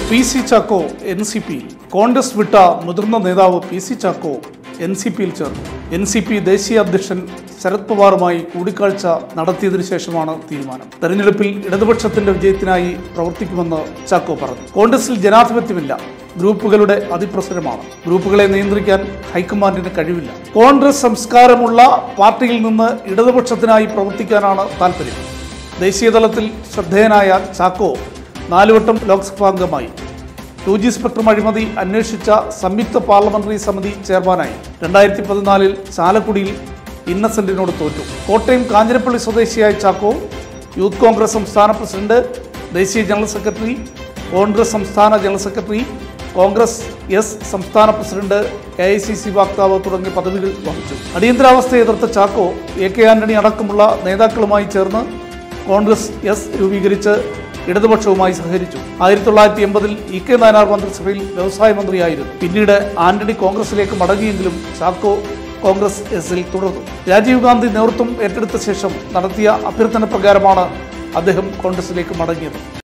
P C Chacko N C P Congress വിട്ട മുതിർന്ന നേതാവ് P C Chacko N C പിയിൽ ചേർന്നു എൻ സി പി ദേശീയ അധ്യക്ഷൻ ശരത് പവാറുമായി കൂടിക്കാഴ്ച നടത്തിയതിനു ശേഷമാണ് തീരുമാനം തെരഞ്ഞെടുപ്പിൽ ഇടതുപക്ഷത്തിന്റെ വിജയത്തിനായി പ്രവർത്തിക്കുമെന്ന് ചാക്കോ പറഞ്ഞു കോൺഗ്രസിൽ ജനാധിപത്യമില്ല ഗ്രൂപ്പുകളുടെ അതിപ്രസരമാണ് ഗ്രൂപ്പുകളെ നിയന്ത്രിക്കാൻ ഹൈക്കമാൻഡിന് കഴിവില്ല കോൺഗ്രസ് സംസ്കാരമുള്ള പാർട്ടിയിൽ നിന്ന് ഇടതുപക്ഷത്തിനായി പ്രവർത്തിക്കാനാണ് താല്പര്യം ദേശീയതലത്തിൽ ശ്രദ്ധേയനായ ചാക്കോ നാലുവട്ടം ലോക്സഭാംഗമായി ടു ജി സ്പെക്ട്രം അഴിമതി അന്വേഷിച്ച സംയുക്ത പാർലമെന്ററി സമിതി ചെയർമാനായി രണ്ടായിരത്തി പതിനാലിൽ ചാലക്കുടിയിൽ ഇന്നസെന്റിനോട് തോറ്റു കോട്ടയം കാഞ്ഞിരപ്പള്ളി സ്വദേശിയായ ചാക്കോ യൂത്ത് കോൺഗ്രസ് സംസ്ഥാന പ്രസിഡന്റ് ദേശീയ ജനറൽ സെക്രട്ടറി കോൺഗ്രസ് സംസ്ഥാന ജനറൽ സെക്രട്ടറി കോൺഗ്രസ് എസ് സംസ്ഥാന president A I C C വക്താവ് തുടങ്ങിയ പദവികൾ വഹിച്ചു അടിയന്തരാവസ്ഥയെ എതിർത്ത ചാക്കോ എ കെ ആന്റണി അടക്കമുള്ള നേതാക്കളുമായി ചേർന്ന് കോൺഗ്രസ് എസ് രൂപീകരിച്ച് ഇടതുപക്ഷവുമായി സഹകരിച്ചു ആയിരത്തി തൊള്ളായിരത്തി എൺപതിൽ ഇ കെ നായനാർ മന്ത്രിസഭയിൽ വ്യവസായ മന്ത്രിയായിരുന്നു പിന്നീട് ആന്റണി കോൺഗ്രസിലേക്ക് മടങ്ങിയെങ്കിലും ചാക്കോ കോൺഗ്രസ് എസിൽ തുടർന്നു രാജീവ് ഗാന്ധി നേതൃത്വം ഏറ്റെടുത്ത ശേഷം നടത്തിയ അഭ്യർത്ഥന പ്രകാരമാണ് അദ്ദേഹം കോൺഗ്രസിലേക്ക് മടങ്ങിയത്